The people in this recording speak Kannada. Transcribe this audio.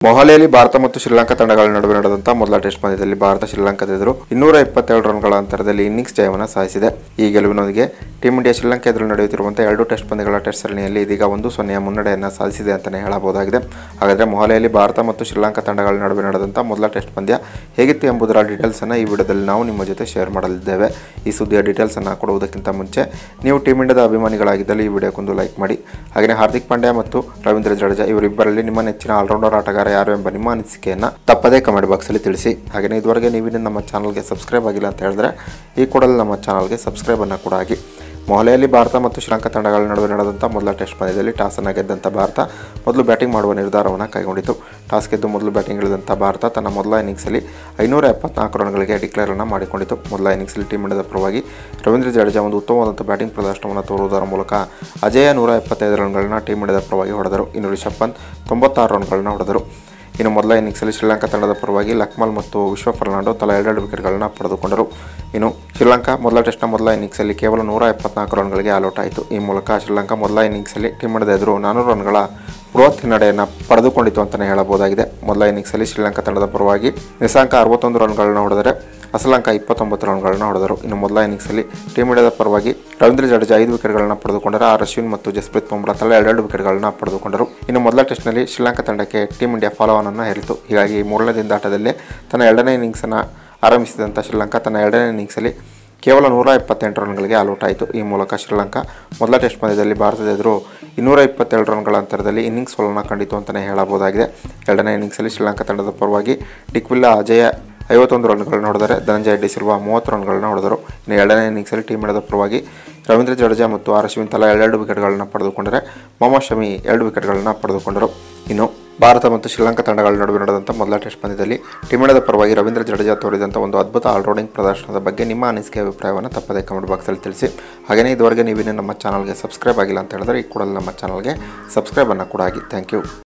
ಮೊಹಾಲಿಯಲ್ಲಿ ಭಾರತ ಮತ್ತು ಶ್ರೀಲಂಕಾ ತಂಡಗಳ ನಡುವೆ ನಡೆದಂತಹ ಮೊದಲ ಟೆಸ್ಟ್ ಪಂದ್ಯದಲ್ಲಿ ಭಾರತ ಶ್ರೀಲಂಕಾದ ಎದುರು ಇನ್ನೂರ ಇಪ್ಪತ್ತೆರಡು ರನ್ಗಳ ಅಂತರದಲ್ಲಿ ಇನ್ನಿಂಗ್ಸ್ ಜಯವನ್ನು ಸಾಧಿಸಿದೆ ಈ ಗೆಲುವಿನೊಂದಿಗೆ ಟೀಂ ಇಂಡಿಯಾ ಶ್ರೀಲಂಕಾ ಎದುರು ನಡೆಯುತ್ತಿರುವಂತಹ ಎರಡು ಟೆಸ್ಟ್ ಪಂದ್ಯಗಳ ಟೆಸ್ಟ್ ಸರಣಿಯಲ್ಲಿ ಇದೀಗ ಒಂದು ಸೊನ್ನೆಯ ಮುನ್ನಡೆಯನ್ನು ಸಾಧಿಸಿದೆ ಅಂತಲೇ ಹೇಳಬಹುದಾಗಿದೆ ಹಾಗಾದರೆ ಮೊಹಾಲಿಯಲ್ಲಿ ಭಾರತ ಮತ್ತು ಶ್ರೀಲಂಕಾ ತಂಡಗಳ ನಡುವೆ ನಡೆದಂತಹ ಮೊದಲ ಟೆಸ್ಟ್ ಪಂದ್ಯ ಹೇಗಿತ್ತು ಎಂಬುದರ ಡೀಟೇಲ್ಸ್ ಅನ್ನು ಈ ವಿಡಿಯೋದಲ್ಲಿ ನಾವು ನಿಮ್ಮ ಜೊತೆ ಶೇರ್ ಮಾಡಲಿದ್ದೇವೆ ಈ ಸುದ್ದಿಯ ಡೀಟೇಲ್ಸ್ ಅನ್ನು ಕೊಡುವುದಕ್ಕಿಂತ ಮುಂಚೆ ನೀವು ಟೀಮ್ ಇಂಡಿಯಾದ ಅಭಿಮಾನಿಗಳಾಗಿದ್ದಲ್ಲಿ ಈ ವಿಡಿಯೋಕ್ಕೊಂದು ಲೈಕ್ ಮಾಡಿ ಹಾಗೆಯೇ ಹಾರ್ದಿಕ್ ಪಾಂಡ್ಯ ಮತ್ತು ರವೀಂದ್ರ ಜಡೇಜಾ ಇವರಿಬ್ಬರಲ್ಲಿ ನಿಮ್ಮ ನೆಚ್ಚಿನ ಆಲ್ರೌಂಡರ್ ಆಟಗಾರ ಯಾರು ಎಂಬ ನಿಮ್ಮ ಅನಿಸಿಕೆಯನ್ನು ತಪ್ಪದೇ ಕಮೆಂಟ್ ಬಾಕ್ಸಲ್ಲಿ ತಿಳಿಸಿ ಹಾಗೆಯೇ ಇದುವರೆಗೆ ನೀವಿನ್ನು ನಮ್ಮ ಚಾನಲ್ಗೆ ಸಬ್ಸ್ಕ್ರೈಬ್ ಆಗಿಲ್ಲ ಅಂತ ಹೇಳಿದ್ರೆ ಈ ಕೂಡಲೇ ನಮ್ಮ ಚಾನಲ್ಗೆ ಸಬ್ಸ್ಕ್ರೈಬನ್ನು ಕೂಡ ಆಗಿ ಮೊಹಾಲಿಯಲ್ಲಿ ಭಾರತ ಮತ್ತು ಶ್ರೀಲಂಕಾ ತಂಡಗಳ ನಡುವೆ ನಡೆದಂಥ ಮೊದಲ ಟೆಸ್ಟ್ ಪಂದ್ಯದಲ್ಲಿ ಟಾಸನ್ನು ಗೆದ್ದಂಥ ಭಾರತ ಮೊದಲು ಬ್ಯಾಟಿಂಗ್ ಮಾಡುವ ನಿರ್ಧಾರವನ್ನು ಕೈಗೊಂಡಿತು ಟಾಸ್ ಗೆದ್ದು ಮೊದಲು ಬ್ಯಾಟಿಂಗ್ ಇಳಿದಂಥ ಭಾರತ ತನ್ನ ಮೊದಲ ಇನ್ನಿಂಗ್ಸಲ್ಲಿ ಐನೂರ ಎಪ್ಪತ್ನಾಲ್ಕು ರನ್ಗಳಿಗೆ ಡಿಕ್ಲೇರನ್ನು ಮಾಡಿಕೊಂಡಿತು ಮೊದಲ ಇನ್ನಿಂಗ್ಸಲ್ಲಿ ಟೀಮ್ ಇಂಡಿಯಾದ ಪರವಾಗಿ ರವೀಂದ್ರ ಜಡೇಜಾ ಒಂದು ಉತ್ತಮವಾದಂಥ ಬ್ಯಾಟಿಂಗ್ ಪ್ರದರ್ಶನವನ್ನು ತೋರುವುದರ ಮೂಲಕ ಅಜಯ ನೂರ ಎಪ್ಪತ್ತೈದು ರನ್ಗಳನ್ನ ಟೀಮ್ ಇಂಡಿಯಾದ ಪರವಾಗಿ ಹೊಡೆದರು ಇನ್ನು ರಿಷಬ್ ಪಂತ್ ತೊಂಬತ್ತಾರು ರನ್ಗಳನ್ನ ಹೊಡೆದರು ಇನ್ನು ಮೊದಲ ಇನ್ನಿಂಗ್ಸಲ್ಲಿ ಶ್ರೀಲಂಕಾ ತಂಡದ ಪರವಾಗಿ ಲಕ್ಮಲ್ ಮತ್ತು ವಿಶ್ವ ಫರ್ನಾಂಡೋ ತಲಾ ಎರಡೆರಡು ವಿಕೆಟ್ಗಳನ್ನು ಪಡೆದುಕೊಂಡರು ಇನ್ನು ಶ್ರೀಲಂಕಾ ಮೊದಲ ಟೆಸ್ಟ್ನ ಮೊದಲ ಇನ್ನಿಂಗ್ಸಲ್ಲಿ ಕೇವಲ ನೂರ ಎಪ್ಪತ್ನಾಲ್ಕು ರನ್ಗಳಿಗೆ ಆಲ್ಔಟ್ ಆಯಿತು ಈ ಮೂಲಕ ಶ್ರೀಲಂಕಾ ಮೊದಲ ಇನ್ನಿಂಗ್ಸಲ್ಲಿ ಟೀಮ್ ಇಂಡಿಯಾದ ಎದುರು ನಾನ್ನೂರು ರನ್ಗಳ ಬೃಹತ್ ಹಿನ್ನಡೆಯನ್ನು ಪಡೆದುಕೊಂಡಿತು ಅಂತಲೇ ಹೇಳಬಹುದಾಗಿದೆ ಮೊದಲ ಇನ್ನಿಂಗ್ಸಲ್ಲಿ ಶ್ರೀಲಂಕಾ ತಂಡದ ಪರವಾಗಿ ನಿಸಾಂಕ ಅರವತ್ತೊಂದು ರನ್ಗಳನ್ನ ಹೊಡೆದರೆ ಅಸಲಂಕ ಇಪ್ಪತ್ತೊಂಬತ್ತು ರನ್ಗಳನ್ನ ಹೊಡೆದರು ಇನ್ನು ಮೊದಲ ಇನ್ನಿಂಗ್ಸಲ್ಲಿ ಟೀಮ್ ಇಂಡಿಯಾದ ಪರವಾಗಿ ರವೀಂದ್ರ ಜಡೇಜಾ ಐದು ವಿಕೆಟ್ಗಳನ್ನ ಪಡೆದುಕೊಂಡರೆ ಆರ್ ಅಶ್ವಿನ್ ಮತ್ತು ಜಸ್ಪ್ರೀತ್ ಬುಮ್ರಾ ತಲಾ ಎರಡೆರಡು ವಿಕೆಟ್ಗಳನ್ನ ಪಡೆದುಕೊಂಡರು ಇನ್ನು ಮೊದಲ ಟೆಸ್ಟ್ನಲ್ಲಿ ಶ್ರೀಲಂಕಾ ತಂಡಕ್ಕೆ ಟೀಮ್ ಇಂಡಿಯಾ ಫಾಲೋ ಅನ್ನು ಹೇರಿತು ಹೀಗಾಗಿ ಮೂರನೇ ದಿನದಾಟದಲ್ಲೇ ತನ್ನ ಎರಡನೇ ಇನ್ನಿಂಗ್ಸನ್ನು ಆರಂಭಿಸಿದಂಥ ಶ್ರೀಲಂಕಾ ತನ್ನ ಎರಡನೇ ಇನ್ನಿಂಗ್ಸಲ್ಲಿ ಕೇವಲ ನೂರ ಇಪ್ಪತ್ತೆಂಟು ರನ್ಗಳಿಗೆ ಆಲ್ಔಟ್ ಆಯಿತು ಈ ಮೂಲಕ ಶ್ರೀಲಂಕಾ ಮೊದಲ ಟೆಸ್ಟ್ ಪಂದ್ಯದಲ್ಲಿ ಭಾರತದ ಎದುರು ಇನ್ನೂರ ಇಪ್ಪತ್ತೆರಡು ರನ್ಗಳ ಅಂತರದಲ್ಲಿ ಇನ್ನಿಂಗ್ಸ್ ಸೋಲನ್ನು ಕಂಡಿತು ಅಂತಲೇ ಹೇಳಬಹುದಾಗಿದೆ ಎರಡನೇ ಇನ್ನಿಂಗ್ಸಲ್ಲಿ ಶ್ರೀಲಂಕಾ ತಂಡದ ಪರವಾಗಿ ಡಿಕ್ವಿಲ್ಲಾ ಅಜಯ ಐವತ್ತೊಂದು ರನ್ಗಳನ್ನ ಹೊಡೆದರೆ ಧನಂಜಯ ಡಿ ಸಿಲ್ವಾ ಮೂವತ್ತು ರನ್ಗಳನ್ನ ಹೊಡೆದರು ಇನ್ನು ಎರಡನೇ ಇನ್ನಿಂಗ್ಸಲ್ಲಿ ಟೀಮ್ ಇಂಡಿಯಾದ ಪರವಾಗಿ ರವೀಂದ್ರ ಜಡೇಜಾ ಮತ್ತು ಆರ್ ಅಶ್ವಿನ್ ತಲಾ ಎರಡೆರಡು ವಿಕೆಟ್ಗಳನ್ನ ಪಡೆದುಕೊಂಡರೆ ಮೊಹಮ್ಮದ್ ಶಮಿ ಎರಡು ವಿಕೆಟ್ಗಳನ್ನ ಪಡೆದುಕೊಂಡರು ಇನ್ನು ಭಾರತ ಮತ್ತು ಶ್ರೀಲಂಕಾ ತಂಡಗಳ ನಡುವೆ ನಡೆದಂಥ ಮೊದಲ ಟೆಸ್ಟ್ ಪಂದ್ಯದಲ್ಲಿ ಟೀಮ್ ಇಂಡಿಯಾದ ಪರವಾಗಿ ರವೀಂದ್ರ ಜಡೇಜಾ ತೋರಿದಂಥ ಒಂದು ಅದ್ಭುತ ಆಲ್ರೌಂಡಿಂಗ್ ಪ್ರದರ್ಶನದ ಬಗ್ಗೆ ನಿಮ್ಮ ಅನಿಸಿಕೆ ಅಭಿಪ್ರಾಯವನ್ನು ತಪ್ಪದೇ ಕಮೆಂಟ್ ಬಾಕ್ಸಲ್ಲಿ ತಿಳಿಸಿ ಹಾಗೆಯೇ ಇದುವರೆಗೆ ನೀವಿನ್ನೂ ನಮ್ಮ ಚಾನಲ್ಗೆ ಸಬ್ಸ್ಕ್ರೈಬ್ ಆಗಿಲ್ಲ ಅಂತ ಹೇಳಿದ್ರೆ ಈ ಕೂಡಲೇ ನಮ್ಮ ಚಾನಲ್ಗೆ ಸಬ್ಸ್ಕ್ರೈಬನ್ನು ಕೂಡ ಆಗಿ ಥ್ಯಾಂಕ್ ಯು